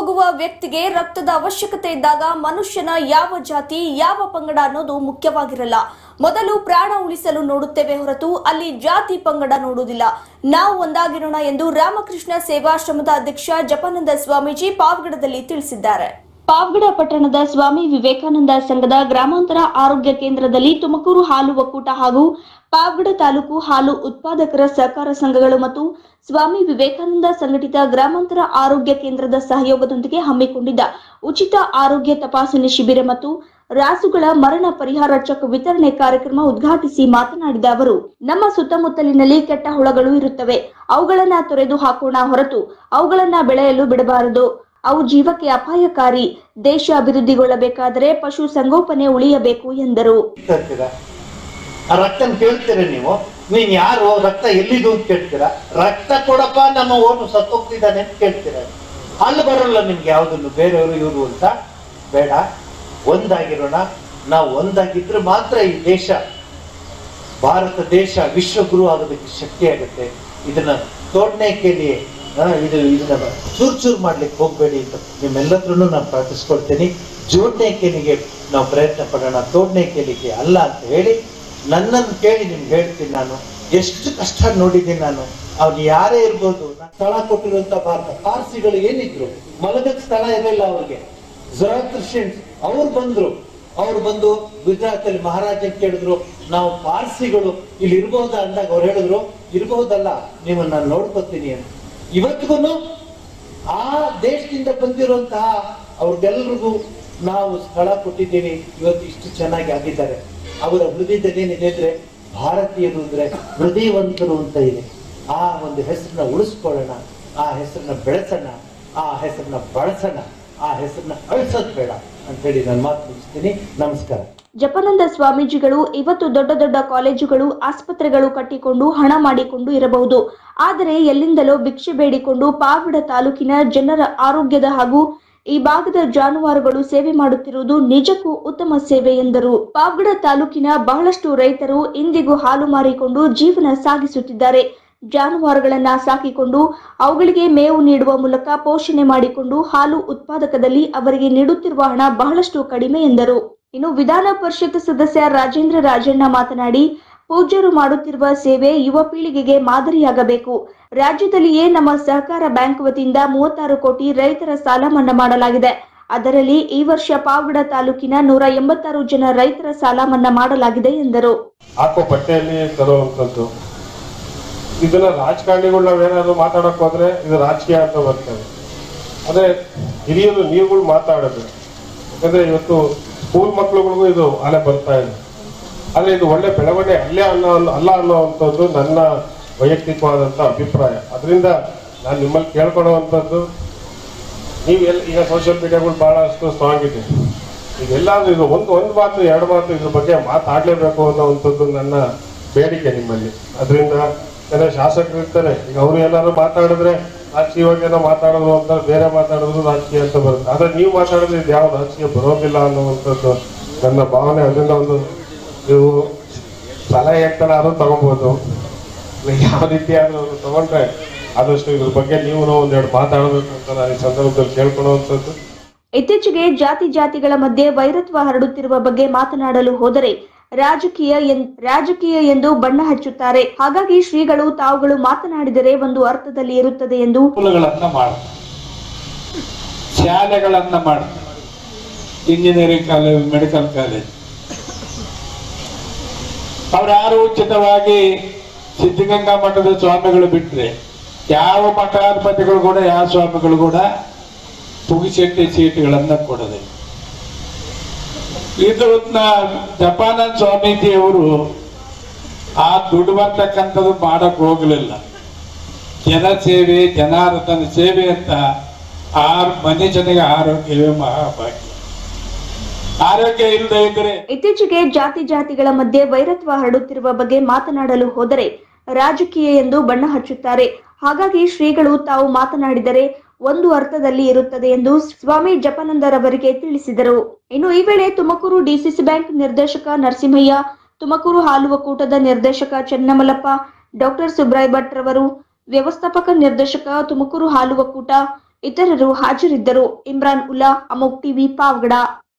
ಹೋಗುವ ವ್ಯಕ್ತಿಗೆ ರಕ್ತದ ಅವಶ್ಯಕತೆ ಇದ್ದಾಗ ಮನುಷ್ಯನ ಯಾವ ಜಾತಿ ಯಾವ ಪಂಗಡ ಅನ್ನೋದು ಮುಖ್ಯವಾಗಿರಲ್ಲ ಮೊದಲು ಪ್ರಾಣ ಉಳಿಸಲು ನೋಡುತ್ತೇವೆ ಹೊರತು ಅಲ್ಲಿ ಜಾತಿ ಪಂಗಡ ನೋಡುವುದಿಲ್ಲ ನಾವು ಒಂದಾಗಿರೋಣ ಎಂದು ರಾಮಕೃಷ್ಣ ಸೇವಾಶ್ರಮದ ಅಧ್ಯಕ್ಷ ಜಪಾನಂದ ಸ್ವಾಮೀಜಿ ಪಾವಗಡದಲ್ಲಿ ತಿಳಿಸಿದ್ದಾರೆ ಪಾವಗಡ ಪಟ್ಟಣದ ಸ್ವಾಮಿ ವಿವೇಕಾನಂದ ಸಂಘದ ಗ್ರಾಮಾಂತರ ಆರೋಗ್ಯ ಕೇಂದ್ರದಲ್ಲಿ ತುಮಕೂರು ಹಾಲು ಒಕ್ಕೂಟ ಹಾಗೂ ಪಾವಗಡ ತಾಲೂಕು ಹಾಲು ಉತ್ಪಾದಕರ ಸಹಕಾರ ಸಂಘಗಳು ಮತ್ತು ಸ್ವಾಮಿ ವಿವೇಕಾನಂದ ಸಂಘಟಿತ ಗ್ರಾಮಾಂತರ ಆರೋಗ್ಯ ಕೇಂದ್ರದ ಸಹಯೋಗದೊಂದಿಗೆ ಹಮ್ಮಿಕೊಂಡಿದ್ದ ಉಚಿತ ಆರೋಗ್ಯ ತಪಾಸಣೆ ಶಿಬಿರ ಮತ್ತು ರಾಸುಗಳ ಮರಣ ಪರಿಹಾರ ಚೆಕ್ ವಿತರಣೆ ಕಾರ್ಯಕ್ರಮ ಉದ್ಘಾಟಿಸಿ ಮಾತನಾಡಿದ ಅವರು ನಮ್ಮ ಸುತ್ತಮುತ್ತಲಿನಲ್ಲಿ ಕೆಟ್ಟ ಹುಳಗಳು ಇರುತ್ತವೆ ಅವುಗಳನ್ನ ತೊರೆದು ಹಾಕೋಣ ಹೊರತು ಅವುಗಳನ್ನ ಬೆಳೆಯಲು ಬಿಡಬಾರದು ಅವು ಜೀವಕ್ಕೆ ಅಪಾಯಕಾರಿ ದೇಶ ಅಭಿವೃದ್ಧಿಗೊಳ್ಳಬೇಕಾದರೆ ಪಶು ಸಂಗೋಪನೆ ಉಳಿಯಬೇಕು ಎಂದರು ಕೇಳ್ತೀರಾ ಆ ರಕ್ತನ ಕೇಳ್ತೀರಾ ನೀವು ನೀನ್ ಯಾರು ರಕ್ತ ಎಲ್ಲಿದು ಅಂತ ಕೇಳ್ತೀರಾ ರಕ್ತ ಕೊಡಪ್ಪ ನಮ್ಮ ಓನು ಸತ್ತೋಗ್ತಿದ್ದಾನೆ ಅಂತ ಕೇಳ್ತೀರಾ ಅಲ್ಲಿ ಬರಲ್ಲ ನಿಮ್ಗೆ ಯಾವ್ದನ್ನು ಬೇರೆಯವರು ಇವರು ಅಂತ ಬೇಡ ಒಂದಾಗಿರೋಣ ನಾವು ಒಂದಾಗಿದ್ರೆ ಮಾತ್ರ ಈ ದೇಶ ಭಾರತ ದೇಶ ವಿಶ್ವಗುರು ಆಗೋದಕ್ಕೆ ಶಕ್ತಿ ಆಗುತ್ತೆ ಇದನ್ನ ತೋಡನೆ ಕೇಳಿ ಇದು ಇದನ್ನ ಚೂರ್ ಚೂರ್ ಮಾಡ್ಲಿಕ್ಕೆ ಹೋಗ್ಬೇಡಿ ಅಂತ ನಿಮ್ಮೆಲ್ಲತ್ರೂ ನಾನು ಪ್ರಾರ್ಥಿಸ್ಕೊಳ್ತೀನಿ ಜೋಡಣೆ ಕೇಲಿಗೆ ನಾವು ಪ್ರಯತ್ನ ಪಡೋಣ ತೋಡನೆ ಕೇಲಿಗೆ ಅಲ್ಲ ಅಂತ ಹೇಳಿ ನನ್ನನ್ನು ಕೇಳಿ ನಿಮ್ಗೆ ಹೇಳ್ತೀನಿ ನಾನು ಎಷ್ಟು ಕಷ್ಟ ನೋಡಿದ್ದೀನಿ ನಾನು ಅವ್ನು ಯಾರೇ ಇರ್ಬೋದು ನಾನ್ ಸ್ಥಳ ಕೊಟ್ಟಿರುವಂತ ಭಾರತ ಪಾರ್ಸಿಗಳು ಏನಿದ್ರು ಮಲಗದ ಸ್ಥಳ ಇರಲಿಲ್ಲ ಅವ್ರಿಗೆ ಜರಾಕ್ರಿಶ್ಚಿಯನ್ಸ್ ಅವ್ರು ಬಂದ್ರು ಅವ್ರು ಬಂದು ಗುಜರಾತ್ ಅಲ್ಲಿ ಮಹಾರಾಜ ಕೇಳಿದ್ರು ನಾವು ಪಾರ್ಸಿಗಳು ಇಲ್ಲಿ ಇರ್ಬಹುದಾ ಅಂದಾಗ ಅವ್ರು ಹೇಳಿದ್ರು ಇರ್ಬಹುದಲ್ಲ ನಿಮ್ಮನ್ನ ನಾನು ನೋಡ್ಕೊತೀನಿ ಅಂತ ಇವತ್ತಿಗೂ ಆ ದೇಶದಿಂದ ಬಂದಿರುವಂತಹ ಅವ್ರಿಗೆಲ್ರಿಗೂ ನಾವು ಸ್ಥಳ ಕೊಟ್ಟಿದ್ದೀವಿ ಇವತ್ತು ಇಷ್ಟು ಚೆನ್ನಾಗಿ ಆಗಿದ್ದಾರೆ ಅವರ ಹೃದಯದಲ್ಲಿ ಏನಿದೆ ಅಂದ್ರೆ ಭಾರತೀಯರು ಅಂದ್ರೆ ಹೃದಯವಂತರು ಅಂತ ಇದೆ ಆ ಒಂದು ಹೆಸರನ್ನ ಉಳಿಸ್ಕೊಳ್ಳೋಣ ಆ ಹೆಸರನ್ನ ಬೆಳೆಸೋಣ ಆ ಹೆಸರನ್ನ ಬಳಸೋಣ ಆ ಹೆಸರನ್ನ ಅಳಿಸೋದ್ ಬೇಡ ಅಂತ ಹೇಳಿ ನಾನು ಮಾತು ಮುಗಿಸ್ತೀನಿ ನಮಸ್ಕಾರ ಜಪಾನಂದ ಸ್ವಾಮೀಜಿಗಳು ಇವತ್ತು ದೊಡ್ಡ ದೊಡ್ಡ ಕಾಲೇಜುಗಳು ಆಸ್ಪತ್ರೆಗಳು ಕಟ್ಟಿಕೊಂಡು ಹಣ ಮಾಡಿಕೊಂಡು ಇರಬಹುದು ಆದರೆ ಎಲ್ಲಿಂದಲೋ ಭಿಕ್ಷೆ ಬೇಡಿಕೊಂಡು ಪಾವಗಡ ತಾಲೂಕಿನ ಜನರ ಆರೋಗ್ಯದ ಹಾಗೂ ಈ ಭಾಗದ ಜಾನುವಾರುಗಳು ಸೇವೆ ಮಾಡುತ್ತಿರುವುದು ನಿಜಕ್ಕೂ ಉತ್ತಮ ಸೇವೆ ಎಂದರು ಪಾವಗಡ ತಾಲೂಕಿನ ಬಹಳಷ್ಟು ರೈತರು ಇಂದಿಗೂ ಹಾಲು ಮಾರಿಕೊಂಡು ಜೀವನ ಸಾಗಿಸುತ್ತಿದ್ದಾರೆ ಜಾನುವಾರುಗಳನ್ನ ಸಾಕಿಕೊಂಡು ಅವುಗಳಿಗೆ ಮೇವು ನೀಡುವ ಮೂಲಕ ಪೋಷಣೆ ಮಾಡಿಕೊಂಡು ಹಾಲು ಉತ್ಪಾದಕದಲ್ಲಿ ಅವರಿಗೆ ನೀಡುತ್ತಿರುವ ಹಣ ಬಹಳಷ್ಟು ಕಡಿಮೆ ಎಂದರು ಇನ್ನು ವಿಧಾನ ಪರಿಷತ್ ಸದಸ್ಯ ರಾಜೇಂದ್ರ ರಾಜಣ್ಣ ಮಾತನಾಡಿ ಪೂಜ್ಯರು ಮಾಡುತ್ತಿರುವ ಸೇವೆ ಯುವ ಪೀಳಿಗೆಗೆ ಮಾದರಿಯಾಗಬೇಕು ರಾಜ್ಯದಲ್ಲಿಯೇ ನಮ್ಮ ಸಹಕಾರ ಬ್ಯಾಂಕ್ ವತಿಯಿಂದ ಮೂವತ್ತಾರು ಕೋಟಿ ರೈತರ ಸಾಲ ಮನ್ನಾ ಮಾಡಲಾಗಿದೆ ಅದರಲ್ಲಿ ಈ ವರ್ಷ ಪಾವಗಡ ತಾಲೂಕಿನ ನೂರ ಎಂಬತ್ತಾರು ಜನ ರೈತರ ಸಾಲ ಮನ್ನಾ ಮಾಡಲಾಗಿದೆ ಎಂದರು ಹಾಕೋ ಬಟ್ಟೆಯಲ್ಲಿ ತರುವಂಥದ್ದು ಇದನ್ನ ರಾಜಕಾರಣಿಗಳು ನಾವೇನಾದ್ರು ಮಾತಾಡಕ್ ಹೋದ್ರೆ ಇದು ರಾಜಕೀಯ ಅಂತ ಬರ್ತದೆ ಅದೇ ಹಿರಿಯರು ನೀವುಗಳು ಮಾತಾಡೋದು ಯಾಕಂದ್ರೆ ಇವತ್ತು ಸ್ಕೂಲ್ ಮಕ್ಳುಗಳಿಗೂ ಇದು ಅಲೆ ಬರ್ತಾ ಇದೆ ಆದ್ರೆ ಇದು ಒಳ್ಳೆ ಬೆಳವಣಿಗೆ ಅಲ್ಲೇ ಅನ್ನೋ ಅಲ್ಲ ಅನ್ನೋವಂಥದ್ದು ನನ್ನ ವೈಯಕ್ತಿಕವಾದಂಥ ಅಭಿಪ್ರಾಯ ಅದರಿಂದ ನಾನು ನಿಮ್ಮಲ್ಲಿ ಕೇಳ್ಕೊಳ್ಳುವಂಥದ್ದು ನೀವು ಎಲ್ಲ ಈಗ ಸೋಷಿಯಲ್ ಮೀಡಿಯಾಗಳು ಬಹಳಷ್ಟು ಸ್ಟ್ರಾಂಗ್ ಇದೆ ಇದೆಲ್ಲಾದ್ರೂ ಇದು ಒಂದು ಒಂದು ಮಾತು ಎರಡು ಮಾತು ಇದ್ರ ಬಗ್ಗೆ ಮಾತಾಡ್ಲೇಬೇಕು ಅನ್ನೋವಂಥದ್ದು ನನ್ನ ಬೇಡಿಕೆ ನಿಮ್ಮಲ್ಲಿ ಅದರಿಂದ ಕೆಲವು ಶಾಸಕರು ಇರ್ತಾರೆ ಈಗ ಅವರು ಏನಾದ್ರು ಮಾತಾಡಿದ್ರೆ ರಾಜಕೀಯವಾಗಿ ಏನೋ ಮಾತಾಡೋದು ಅಂತ ಬೇರೆ ಮಾತಾಡಿದ್ರು ರಾಜಕೀಯ ಅಂತ ಬರುತ್ತೆ ಆದ್ರೆ ನೀವು ಮಾತಾಡಿದ್ರೆ ಇದು ಯಾವ ರಾಜಕೀಯ ಬರೋದಿಲ್ಲ ಅನ್ನುವಂಥದ್ದು ನನ್ನ ಭಾವನೆ ಅದರಿಂದ ಒಂದು ನೀವು ಸಲಹೆ ಎತ್ತಲಾದ್ರೂ ತಗೊಬೋದು ಇಲ್ಲ ಯಾವ ರೀತಿ ಆದ್ರೂ ಅವ್ರು ತಗೊಂಡ್ರೆ ಆದಷ್ಟು ಇದ್ರ ಬಗ್ಗೆ ನೀವು ಒಂದೆರಡು ಮಾತಾಡಬೇಕು ಅಂತ ನಾನು ಈ ಸಂದರ್ಭದಲ್ಲಿ ಕೇಳ್ಕೊಳ್ಳುವಂಥದ್ದು ಇತ್ತೀಚೆಗೆ ಜಾತಿ ಜಾತಿಗಳ ಮಧ್ಯೆ ವೈರತ್ವ ಹರಡುತ್ತಿರುವ ಬಗ್ಗೆ ಮಾತನಾಡಲು ಹೋದರೆ ರಾಜಕೀಯ ಎನ್- ರಾಜಕೀಯ ಎಂದು ಬಣ್ಣ ಹಚ್ಚುತ್ತಾರೆ ಹಾಗಾಗಿ ಶ್ರೀಗಳು ತಾವುಗಳು ಮಾತನಾಡಿದರೆ ಒಂದು ಅರ್ಥದಲ್ಲಿ ಇರುತ್ತದೆ ಎಂದು ಸ್ಕೂಲ್ಗಳನ್ನ ಮಾಡ ಶಾಲೆಗಳನ್ನ ಮಾಡ ಇಂಜಿನಿಯರಿಂಗ್ ಕಾಲೇಜ್ ಮೆಡಿಕಲ್ ಕಾಲೇಜ್ ಅವ್ರ್ಯಾರು ಉಚಿತವಾಗಿ ಸಿದ್ಧಗಂಗಾ ಮಠದ ಸ್ವಾಮಿಗಳು ಬಿಟ್ರೆ ಯಾವ ಮಠಾಧಿಪತಿಗಳು ಕೂಡ ಯಾವ ಸ್ವಾಮಿಗಳು ಕೂಡ ಪುಗಿಸೆಟ್ಟಿ ಸೀಟ್ಗಳನ್ನ ಕೊಡೋದಿಲ್ಲ ಇದನ್ನ ಜಪಾನಂದ ಸ್ವಾಮೀಜಿಯವರು ಆ ದುಡ್ಡು ಬರ್ತಕ್ಕಂಥದ್ದು ಮಾಡಕ್ ಹೋಗ್ಲಿಲ್ಲ ಜನ ಸೇವೆ ಜನಾರ್ದನ ಸೇವೆ ಅಂತ ಆರ್ ಮನುಷ್ಯನಿಗೆ ಆರೋಗ್ಯವೇ ಮಹಾಭಾಗ್ಯ ಆರೋಗ್ಯ ಇಲ್ಲದೆ ಇದ್ರೆ ಇತ್ತೀಚೆಗೆ ಜಾತಿ ಜಾತಿಗಳ ಮಧ್ಯೆ ವೈರತ್ವ ಹರಡುತ್ತಿರುವ ಬಗ್ಗೆ ಮಾತನಾಡಲು ಹೋದರೆ ರಾಜಕೀಯ ಎಂದು ಬಣ್ಣ ಹಚ್ಚುತ್ತಾರೆ ಹಾಗಾಗಿ ಶ್ರೀಗಳು ತಾವು ಮಾತನಾಡಿದರೆ ಒಂದು ಅರ್ಥದಲ್ಲಿ ಇರುತ್ತದೆ ಎಂದು ಸ್ವಾಮಿ ಜಪಾನಂದರವರಿಗೆ ತಿಳಿಸಿದರು ಇನ್ನು ಈ ವೇಳೆ ತುಮಕೂರು ಡಿಸಿಸಿ ಬ್ಯಾಂಕ್ ನಿರ್ದೇಶಕ ನರಸಿಂಹಯ್ಯ ತುಮಕೂರು ಹಾಲು ಒಕ್ಕೂಟದ ನಿರ್ದೇಶಕ ಚೆನ್ನಮಲ್ಲಪ್ಪ ಡಾಕ್ಟರ್ ಸುಬ್ರಾಯ್ ಭಟ್ ರವರು ವ್ಯವಸ್ಥಾಪಕ ನಿರ್ದೇಶಕ ತುಮಕೂರು ಹಾಲು ಒಕ್ಕೂಟ ಇತರರು ಹಾಜರಿದ್ದರು ಇಮ್ರಾನ್ ಉಲ್ಲಾ ಅಮೋಕ್ ಟಿವಿ ಪಾವಗಡ